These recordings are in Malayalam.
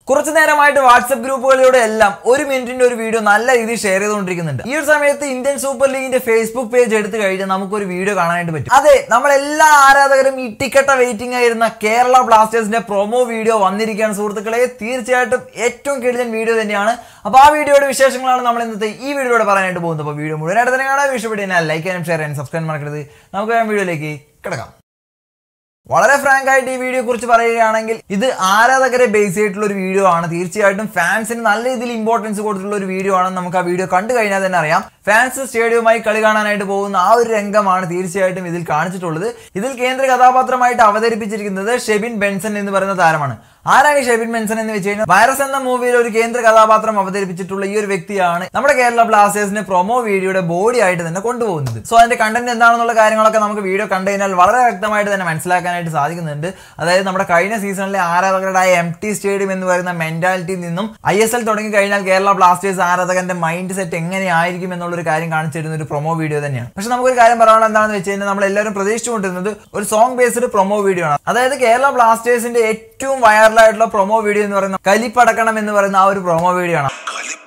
കുറച്ചു നേരമായിട്ട് വാട്സപ്പ് ഗ്രൂപ്പുകളിലൂടെ എല്ലാം ഒരു മിനിറ്റിന്റെ ഒരു വീഡിയോ നല്ല രീതിയിൽ ഷെയർ ചെയ്തുകൊണ്ടിരിക്കുന്നുണ്ട് ഈ ഒരു സമയത്ത് ഇന്ത്യൻ സൂപ്പർ ലീഗിന്റെ ഫേസ്ബുക്ക് പേജ് എടുത്തു കഴിഞ്ഞാൽ നമുക്ക് ഒരു വീഡിയോ കാണാനായിട്ട് പറ്റും അതെ നമ്മളെല്ലാ ആരാധകരും ഇട്ടിക്കട്ട വെയിറ്റിംഗ് ആയിരുന്ന കേരള ബ്ലാസ്റ്റേഴ്സിന്റെ പ്രൊമോ വീഡിയോ വന്നിരിക്കുകയാണ് സുഹൃത്തുക്കളെ തീർച്ചയായിട്ടും ഏറ്റവും കിടിലൻ വീഡിയോ തന്നെയാണ് അപ്പോൾ ആ വീഡിയോയുടെ വിശേഷങ്ങളാണ് നമ്മൾ ഇന്നത്തെ ഈ വീഡിയോയുടെ പറയാനായിട്ട് പോകുന്നത് അപ്പോൾ വീഡിയോ മുഴുവനായിട്ട് തന്നെ കാണാൻ ഇഷ്ടപ്പെട്ട് ലൈക്ക് ചെയ്യാനും ഷെയർ ചെയ്യാനും സബ്സ്ക്രൈബ് മറക്കരുത് നമുക്ക് ആ വീഡിയോയിലേക്ക് കിടക്കാം വളരെ ഫ്രാങ്ക് ആയിട്ട് ഈ വീഡിയോ കുറിച്ച് പറയുകയാണെങ്കിൽ ഇത് ആരാധകരെ ബേസ് ചെയ്തിട്ടുള്ള ഒരു വീഡിയോ ആണ് തീർച്ചയായിട്ടും ഫാൻസിന് നല്ല രീതിയിൽ ഇമ്പോർട്ടൻസ് കൊടുത്തിട്ടുള്ള ഒരു വീഡിയോ ആണെന്ന് നമുക്ക് ആ വീഡിയോ കണ്ടു കഴിഞ്ഞാൽ തന്നെ അറിയാം ഫാൻസ് സ്റ്റേഡിയവുമായി കളി കാണാനായിട്ട് പോകുന്ന ആ ഒരു രംഗമാണ് തീർച്ചയായിട്ടും ഇതിൽ കാണിച്ചിട്ടുള്ളത് ഇതിൽ കേന്ദ്ര കഥാപാത്രമായിട്ട് അവതരിപ്പിച്ചിരിക്കുന്നത് ഷെബിൻ ബെൻസൺ എന്ന് പറയുന്ന താരമാണ് ആരാണ് ഈ ഷെബിൻ മെൻസൺ എന്ന് വെച്ച് കഴിഞ്ഞാൽ വൈറസ് എന്ന മൂവിയിൽ ഒരു കേന്ദ്ര കഥാപാത്രം അവതരിപ്പിച്ചിട്ടുള്ള ഈ ഒരു വ്യക്തിയാണ് നമ്മുടെ കേരള ബ്ലാസ്റ്റേഴ്സിന്റെ പ്രൊമോ വീഡിയോയുടെ ബോഡി ആയിട്ട് തന്നെ കൊണ്ടുപോകുന്നത് സോ അതിന്റെ കണ്ടന്റ് എന്താണെന്നുള്ള കാര്യങ്ങളൊക്കെ നമുക്ക് വീഡിയോ കണ്ടു കഴിഞ്ഞാൽ വളരെ വ്യക്തമായിട്ട് തന്നെ മനസ്സിലാക്കാനായിട്ട് സാധിക്കുന്നുണ്ട് അതായത് നമ്മുടെ കഴിഞ്ഞ സീസണിലെ ആരാധകരുടെ എം ടി സ്റ്റേഡിയം എന്ന് പറയുന്ന മെന്റാലിറ്റിയിൽ നിന്നും ഐ എസ് എൽ തുടങ്ങി കഴിഞ്ഞാൽ കേരള ബ്ലാസ്റ്റേഴ്സ് ആരാധകന്റെ മൈൻഡ് സെറ്റ് എങ്ങനെയായിരിക്കും എന്നുള്ളൊരു കാര്യം കാണിച്ചു തരുന്ന ഒരു പ്രൊമോ വീഡിയോ തന്നെയാണ് പക്ഷെ നമുക്കൊരു കാര്യം പറയാനുള്ള എന്താണെന്ന് വെച്ച് കഴിഞ്ഞാൽ നമ്മൾ എല്ലാവരും പ്രതീക്ഷിച്ചുകൊണ്ടിരുന്നത് ഒരു സോങ് ബേസ്ഡ് പ്രൊമോ വീഡിയോ ആണ് അതായത് കേരള ബ്ലാസ്റ്റേഴ്സിന്റെ ഏറ്റവും വൈറലായിട്ടുള്ള പ്രൊമോ വീഡിയോ എന്ന് പറയുന്ന കലിപ്പടക്കണം എന്ന് പറയുന്ന ആ ഒരു പ്രൊമോ വീഡിയോ ആണ്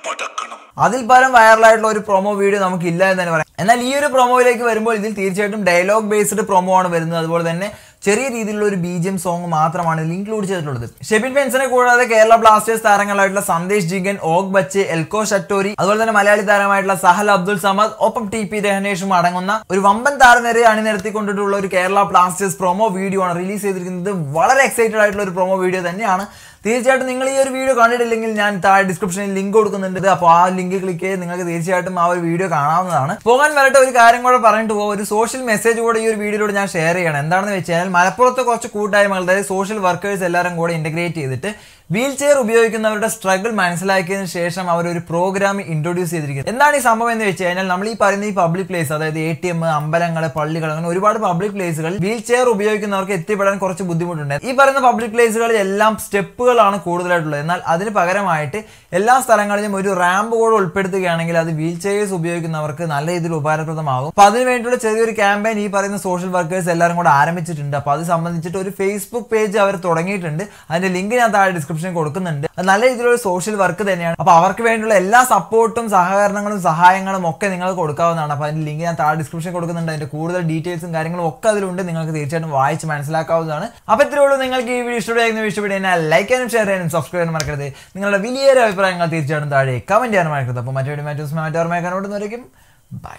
അതിൽ പരം വൈറലായിട്ടുള്ള ഒരു പ്രൊമോ വീഡിയോ നമുക്ക് ഇല്ല എന്ന് തന്നെ പറയാം എന്നാൽ ഈ ഒരു പ്രൊമോയിലേക്ക് വരുമ്പോൾ ഇതിൽ തീർച്ചയായിട്ടും ഡയലോഗ് ബേസ്ഡ് പ്രൊമോ ആണ് വരുന്നത് അതുപോലെ തന്നെ ചെറിയ രീതിയിലുള്ള ഒരു ബി ജി എം സോങ് മാത്രമാണ് ഇതിൽ ഇൻക്ലൂഡ് ചെയ്തിട്ടുള്ളത് ഷെബിൻ ഫെൻസിനെ കൂടാതെ കേരള ബ്ലാസ്റ്റേഴ്സ് താരങ്ങളായിട്ടുള്ള Sandesh Jhingan Ogbeche Eelco Schattorie അതുപോലെ തന്നെ മലയാളി താരമായിട്ടുള്ള സഹൽ അബ്ദുൾ സമദ് ഒപ്പം ടി പി രഹനേഷും അടങ്ങുന്ന ഒരു വമ്പൻ താരനിരയെ അണിനിരത്തിക്കൊണ്ടിട്ടുള്ള ഒരു കേരള ബ്ലാസ്റ്റേഴ്സ് പ്രൊമോ വീഡിയോ ആണ് റിലീസ് ചെയ്തിരിക്കുന്നത് വളരെ എക്സൈറ്റഡ് ആയിട്ടുള്ള ഒരു പ്രൊമോ വീഡിയോ തന്നെയാണ് തീർച്ചയായിട്ടും നിങ്ങൾ ഈ ഒരു വീഡിയോ കണ്ടിട്ടില്ലെങ്കിൽ ഞാൻ താഴെ ഡിസ്ക്രിപ്ഷനിൽ ലിങ്ക് കൊടുക്കുന്നുണ്ട് അപ്പോൾ ആ ലിങ്ക് ക്ലിക്ക് ചെയ്ത് നിങ്ങൾക്ക് തീർച്ചയായിട്ടും ആ ഒരു വീഡിയോ കാണാവുന്നതാണ് പോകാൻ വരട്ടെ ഒരു കാര്യം കൂടെ പറഞ്ഞിട്ട് പോകും ഒരു സോഷ്യൽ മെസ്സേജ് കൂടെ ഈ ഒരു വീഡിയോയിലൂടെ ഞാൻ ഷെയർ ചെയ്യണം എന്താണെന്ന് വെച്ചാൽ മലപ്പുറത്തെ കുറച്ച് കൂട്ടായ്മകൾ അതായത് സോഷ്യൽ വർക്കേഴ്സ് എല്ലാവരും കൂടെ ഇന്റഗ്രേറ്റ് ചെയ്തിട്ട് വീൽ ചെയർ ഉപയോഗിക്കുന്നവരുടെ സ്ട്രഗിൾ മനസ്സിലാക്കിയതിനു ശേഷം അവർ ഒരു പ്രോഗ്രാം ഇൻട്രൊഡ്യൂസ് ചെയ്തിരിക്കുന്നത് എന്താണ് ഈ സംഭവം എന്ന് വെച്ച് കഴിഞ്ഞാൽ നമ്മൾ ഈ പറയുന്ന ഈ പബ്ലിക് പ്ലേസ് അതായത് എ ടി എം അമ്പലങ്ങൾ പള്ളികൾ അങ്ങനെ ഒരുപാട് പബ്ലിക് പ്ലേസുകൾ വീൽ ചെയർ ഉപയോഗിക്കുന്നവർക്ക് എത്തിപ്പെടാൻ കുറച്ച് ബുദ്ധിമുട്ടുണ്ട് ഈ പറയുന്ന പബ്ലിക് പ്ലേസുകളിൽ എല്ലാം സ്റ്റെപ്പുകളാണ് കൂടുതലായിട്ടുള്ളത് എന്നാൽ അതിന് പകരമായിട്ട് എല്ലാ സ്ഥലങ്ങളിലും ഒരു റാമ്പ് കൂടെ ഉൾപ്പെടുത്തുകയാണെങ്കിൽ അത് വീൽ ചെയർസ് ഉപയോഗിക്കുന്നവർക്ക് നല്ല രീതിയിൽ ഉപകാരപ്രദമാകും അപ്പൊ അതിന് വേണ്ടിയുള്ള ചെറിയൊരു ക്യാമ്പയിൻ ഈ പറയുന്ന സോഷ്യൽ വർക്കേഴ്സ് എല്ലാവരും കൂടെ ആരംഭിച്ചിട്ടുണ്ട് അപ്പൊ അത് സംബന്ധിച്ചിട്ട് ഒരു ഫേസ്ബുക്ക് പേജ് അവർ തുടങ്ങിയിട്ടുണ്ട് അതിന്റെ ലിങ്ക് ഞാൻ താഴെ ഡിസ്ക്രിപ്ഷൻ കൊടുക്കുന്നുണ്ട് അത് നല്ല രീതിയിലുള്ള സോഷ്യൽ വർക്ക് തന്നെയാണ് അപ്പൊ അവർക്ക് വേണ്ടിയുള്ള എല്ലാ സപ്പോർട്ടും സഹകരണങ്ങളും സഹായങ്ങളും ഒക്കെ നിങ്ങൾക്ക് കൊടുക്കാവുന്നതാണ് അപ്പൊ അതിന്റെ ലിങ്ക് ഞാൻ താഴെ ഡിസ്ക്രിപ്ഷൻ കൊടുക്കുന്നുണ്ട് അതിന്റെ കൂടുതൽ ഡീറ്റെയിൽസും കാര്യങ്ങളും ഒക്കെ അതിലുണ്ട് നിങ്ങൾക്ക് തീർച്ചയായിട്ടും വായിച്ച് മനസ്സിലാക്കാവുന്നതാണ് അപ്പൊ ഇത്രയേ ഉള്ളൂ നിങ്ങൾക്ക് ഈ വീഡിയോ ഇഷ്ടപ്പെടുന്ന ഇഷ്ടപ്പെട്ടു കഴിഞ്ഞാൽ ലൈക്ക് ചെയ്യാനും ഷെയർ ചെയ്യാനും സബ്സ്ക്രൈബ് ചെയ്യാനും മറക്കരുത് നിങ്ങളുടെ വലിയൊരു അഭിപ്രായങ്ങൾ തീർച്ചയായിട്ടും താഴെ കമന്റ് ചെയ്യാനും മറക്കരുത് അപ്പോൾ മറ്റൊരു മാറ്റോസ് മാറ്റോർമേക്കാനോടുന്നവരേക്കും bye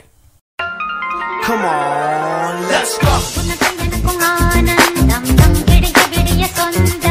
Come on, let's go. Una kanya na kung anandam Dam gidi gidi ya sondam